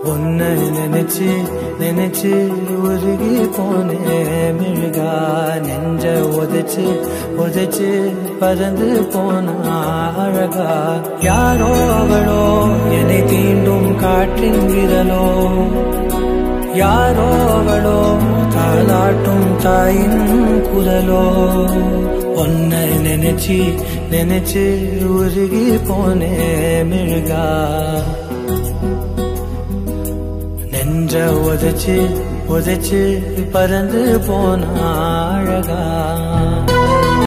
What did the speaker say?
உன்னை நினைச்சு நினைச்சு உருகி போனேன் மிழுகா நெஞ்ச உதைச்சு உதைச்சு பறந்து போனா அழகா யாரோ அவளோ என்னை தீண்டும் காற்றின் விரலோ யாரோ அவளோ தாளாட்டும் தாயின் குரலோ உன்னை நினைச்சு நினைச்சு உருகி போனேன் மிழுகா நெஞ்ச உதைச்சு உதைச்சு பறந்து போன அழகா